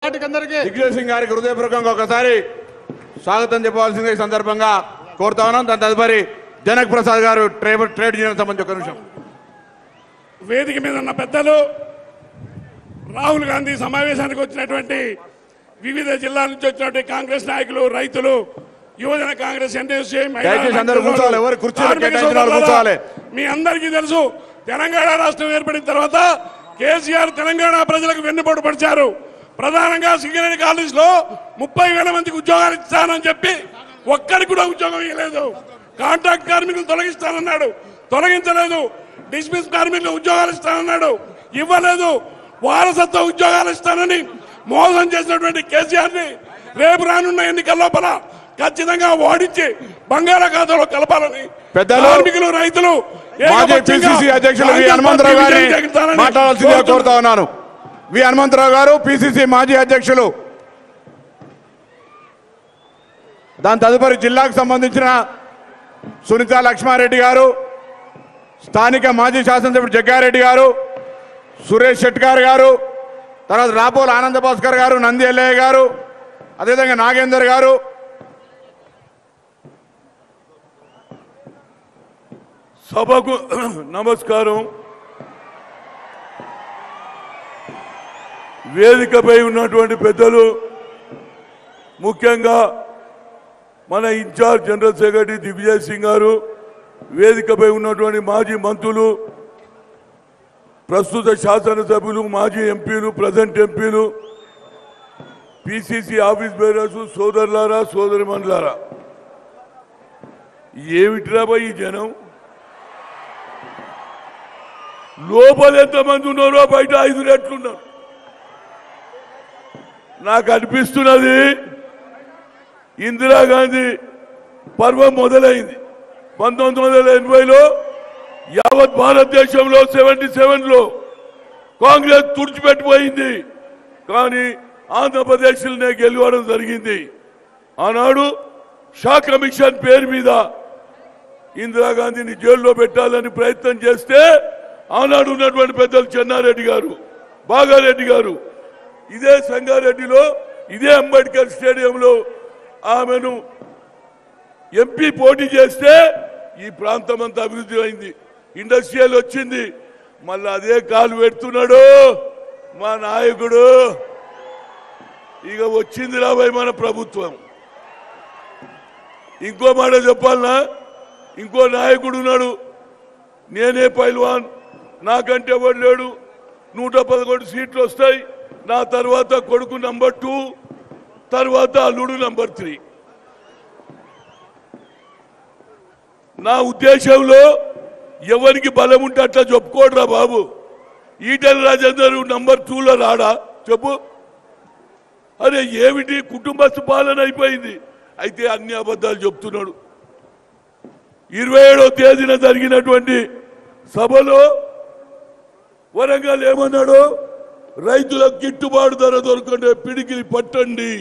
ఒకటికి అందరికీ దిగ్విజయ్ సింగ్ గారికి హృదయపూర్వకంగా ఒకసారి స్వాగతం చెప్పవలసింది ఈ సందర్భంగా కోరుతా ఉన్నాం దాని తదుపరి జనక్ ప్రసాద్ గారు ట్రేడ్ ట్రేడ్ యూనియన్ సంబంధించి ఒక నిమిషం వేదిక మీద ఉన్న పెద్దలు రాహుల్ గాంధీ సమావేశానికి వచ్చినటువంటి వివిధ జిల్లాల నుంచి వచ్చినటువంటి కాంగ్రెస్ నాయకులు రైతులు యువజన కాంగ్రెస్ ఎన్డీసీ మహిళా దయచేసి అందరూ నాయకులు, కూర్చోవాలి. ఎవరు కుర్చీలు కార్మిక కేటాయించిన వాళ్ళు సోదరులారా, కూర్చోవాలి. మీ అందరికీ తెలుసు తెలంగాణ రాష్ట్రం ఏర్పడిన తర్వాత కేసీఆర్ తెలంగాణ ప్రజలకు వెన్నుపోటు పడిచారు ప్రధానంగా సింగరేణి కాలేజ్ లో ముప్పై వేల మందికి ఉద్యోగాలు ఇస్తానని చెప్పి ఒక్కరికి కూడా ఉద్యోగం ఇవ్వలేదు కాంట్రాక్ట్ కార్మికులు తొలగిస్తానన్నాడు తొలగించలేదు డిస్మిస్ కార్మికులు ఉద్యోగాలు ఇస్తానన్నాడు ఇవ్వలేదు వారసత్వ ఉద్యోగాలు ఇస్తానని మోసం చేసినటువంటి కేసీఆర్ ని రేపు రానున్న ఎన్నికల లోపల ఖచ్చితంగా ఓడించి బంగాళాఖాతంలో కలపాలని పెద్దలు, కార్మికులు రైతులు మాజీ ఏకపక్షంగా పిసిసి అధ్యక్షులు వి కాంగ్రెస్ హనుమంతరావు పార్టీ గారిని విజయం జగిస్తానని మాట్లాడాల్సిందిగా కోరుతున్నాను. కోరుతా ఉన్నాను వి హనుమంతరావు గారు పిసిసి మాజీ అధ్యక్షులు దాని తదుపరి జిల్లాకు సంబంధించిన సునీత లక్ష్మారెడ్డి గారు స్థానిక మాజీ శాసనసభ్యుడు జగ్గారెడ్డి గారు సురేష్ షెట్కార్ గారు తర్వాత రాపోల్ ఆనంద భాస్కర్ గారు నంది ఎల్లయ్య గారు అదేవిధంగా నాగేందర్ గారు సభకు నమస్కారం వేదికపై ఉన్నటువంటి పెద్దలు ముఖ్యంగా మన incharge general secretary Digvijay Singh garu వేదికపై ఉన్నటువంటి మాజీ మంత్రులు ప్రస్తుత శాసనసభ్యులు మాజీ ఎంపీలు ప్రజెంట్ ఎంపీలు పిసిసి ఆఫీస్ బేరర్స్ సోదరులారా సోదరిమణులారా ఏమిటిరా పోయి ఈ జనం లోపల ఎంతమంది ఉన్నారో బయట ఐదు రెట్లున్నారు నాకు అనిపిస్తున్నది ఇందిరాగాంధీ పర్వం మొదలైంది పంతొమ్మిది వందల ఎనభైలో యావత్ భారతదేశంలో సెవెంటీ సెవెన్లో కాంగ్రెస్ తుడిచిపెట్టిపోయింది కానీ ఆంధ్రప్రదేశ్లోనే గెలవడం జరిగింది ఆనాడు షా కమిషన్ పేరు మీద ఇందిరాగాంధీని జైల్లో పెట్టాలని ప్రయత్నం చేస్తే ఆనాడు ఉన్నటువంటి పెద్దలు చెన్నారెడ్డి గారు బాగారెడ్డి గారు ఇదే సంగారెడ్డిలో ఇదే అంబేద్కర్ స్టేడియంలో ఆమెను ఎంపీ పోటీ చేస్తే ఈ ప్రాంతం అంతా అభివృద్ధి అయింది ఇండస్ట్రియల్ వచ్చింది మళ్ళీ అదే కాలు పెడుతున్నాడు మా నాయకుడు ఇక వచ్చింది రాబోయే మన ప్రభుత్వం ఇంకో మాట చెప్పాలనా ఇంకో నాయకుడు ఉన్నాడు నేనే పైల్వాన్ నాకంటే ఎవడు లేడు నూట పదకొండు సీట్లు వస్తాయి నా తర్వాత కొడుకు నంబర్ టూ తర్వాత అల్లుడు నంబర్ త్రీ నా ఉద్దేశంలో ఎవరికి బలం ఉంటే అట్లా చెప్పుకోడరా బాబు ఈటల రాజేందర్ నంబర్ టూలో రాడా చెప్పు అరే ఏమిటి కుటుంబస్తు పాలన అయిపోయింది అయితే అన్ని అబద్ధాలు చెప్తున్నాడు ఇరవై ఏడో తేదీన జరిగినటువంటి సభలో వరంగల్ ఏమన్నాడు రైతులకు గిట్టుబాటు ధర దొరకండి పిడికిలి పట్టండి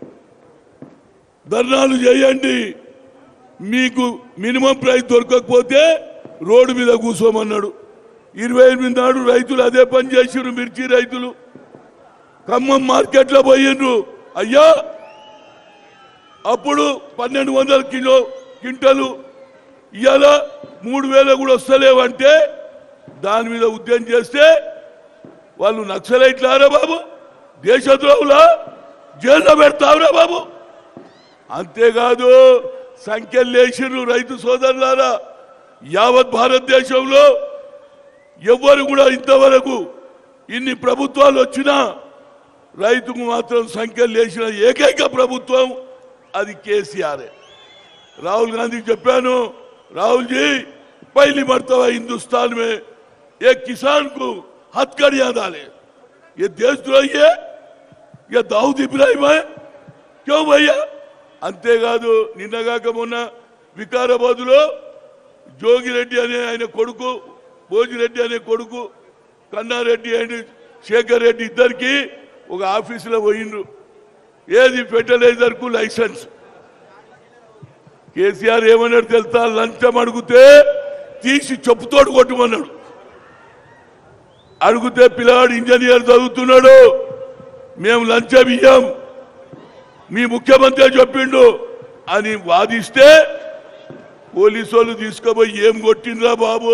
ధర్నాలు చేయండి మీకు మినిమం ప్రైస్ దొరకకపోతే రోడ్డు మీద కూర్చోమన్నాడు ఇరవై ఎనిమిది నాడు రైతులు అదే పని చేసిరు మిర్చి రైతులు ఖమ్మం మార్కెట్లో పోయిండ్రు అయ్యా అప్పుడు పన్నెండు వందల కిలో క్వింటలు ఇవాళ మూడు వేల కూడా వస్తలేవంటే దాని మీద ఉద్యమం చేస్తే వాళ్ళు నక్సలైట్లారా బాబు దేశద్రోహులా జైల్లో పెడతావురా బాబు అంతేకాదు సంఖ్యలు లేచిర్రు రైతు సోదరులారా యావత్ భారతదేశంలో ఎవ్వరు కూడా ఇంతవరకు ఇన్ని ప్రభుత్వాలు వచ్చినా రైతుకు మాత్రం సంఖ్యలు లేచిన ఏకైక ప్రభుత్వం అది కేసీఆర్ राहुल गांधी చెప్పాను राहुल जी पहली मर्तबा हिंदुस्तान में एक किसान को हथकड़ियां डाले ये देशद्रोही है ये दाऊद इब्राहिम है क्यों भैया అంతేకాదు నిన్నగాక మొన్న వికారాబాద్లో జోగిరెడ్డి అనే ఆయన కొడుకు భోజిరెడ్డి అనే కొడుకు కన్నారెడ్డి అండ్ శేఖర్ రెడ్డి ఇద్దరికి ఒక ఆఫీసులో పోయిండ్రు ఏది ఫెర్టిలైజర్ కు లైసెన్స్ కేసీఆర్ ఏమన్నాడు తెలుసా లంచం అడిగితే తీసి చెప్పుతోడు కొట్టమన్నాడు అడిగితే పిల్లవాడు ఇంజనీర్ చదువుతున్నాడు మేము లంచం ఇయ్యాం మీ ముఖ్యమంత్రి చెప్పిండు అని వాదిస్తే పోలీసు వాళ్ళు తీసుకుపోయి ఏం కొట్టిండ్రా బాబు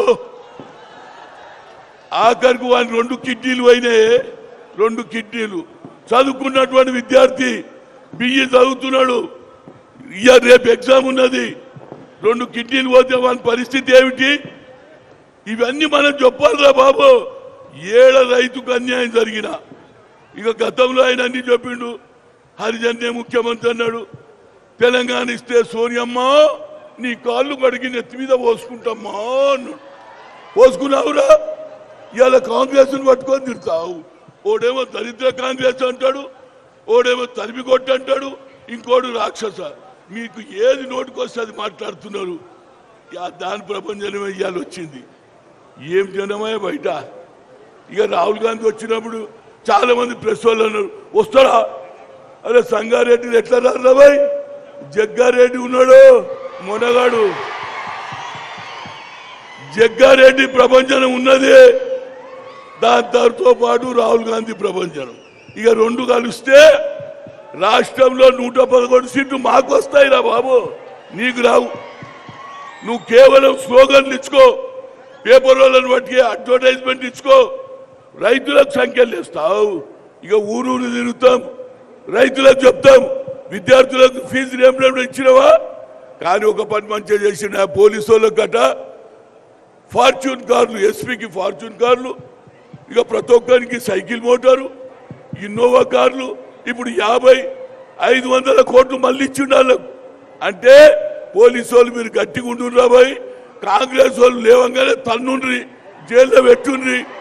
ఆఖరికి వాని రెండు కిడ్నీలు అయినాయి రెండు కిడ్నీలు చదువుకున్నటువంటి విద్యార్థి బియ్యి చదువుతున్నాడు ఇయర్ రేపు ఎగ్జామ్ ఉన్నది రెండు కిడ్నీలు పోతే వాని పరిస్థితి ఏమిటి ఇవన్నీ మనం చెప్పాలిరా బాబు ఏడ రైతుకు అన్యాయం జరిగిన ఇక గతంలో ఆయన అన్ని చెప్పిండు హరిజన్నే ముఖ్యమంత్రి అన్నాడు తెలంగాణ ఇస్తే సోనియమ్మ నీ కాళ్ళు కడిగి నెత్తి మీద పోసుకుంటామ్మా అన్నాడు పోసుకున్నావురా ఇవాళ కాంగ్రెస్ పట్టుకొని తిడతావు ఓడేమో దరిద్ర కాంగ్రెస్ అంటాడు ఓడేమో తరిమి కొట్టి అంటాడు ఇంకోడు రాక్షస మీకు ఏది నోటికొస్తే అది మాట్లాడుతున్నారు యా- దాని ప్రపంచమే ఇవాళ వచ్చింది ఏం జనమే బయట ఇక రాహుల్ గాంధీ వచ్చినప్పుడు చాలా మంది ప్రెస్ వాళ్ళు అన్నారు వస్తారా అరే సంగారెడ్డి ఎట్లా రారా బాయ్ జగ్గారెడ్డి ఉన్నాడు మొనగాడు జగ్గారెడ్డి ప్రపంచం ఉన్నది దాంతో పాటు రాహుల్ గాంధీ ప్రపంచం ఇక రెండు కలిస్తే రాష్ట్రంలో నూట పదకొండు సీట్లు మాకు వస్తాయిరా బాబు నీకు రావు నువ్వు కేవలం స్లోగన్లు ఇచ్చుకో పేపర్ వాళ్ళని బట్టి అడ్వర్టైజ్మెంట్ ఇచ్చుకో రైతులకు సంఖ్యలు ఇస్తావు ఇక ఊరూరు తిరుగుతాం రైతులకు చెప్తాం విద్యార్థులకు ఫీజు రేపు ఇచ్చినవా కానీ ఒక పని మంచిగా చేసిన పోలీసు వాళ్ళకి గట ఫార్చ్యూన్ కార్లు ఎస్పీకి ఫార్చ్యూన్ కార్లు ఇక ప్రతి ఒక్కరికి సైకిల్ మోటారు ఇన్నోవా కార్లు ఇప్పుడు యాభై ఐదు వందల కోట్లు మళ్ళీ ఇచ్చిండు వాళ్ళకు అంటే పోలీసు వాళ్ళు మీరు గట్టిగా ఉండుర్రా బాయ్ కాంగ్రెస్ వాళ్ళు లేవంగానే తన్నుండ్రి జైల్లో పెట్టుండ్రి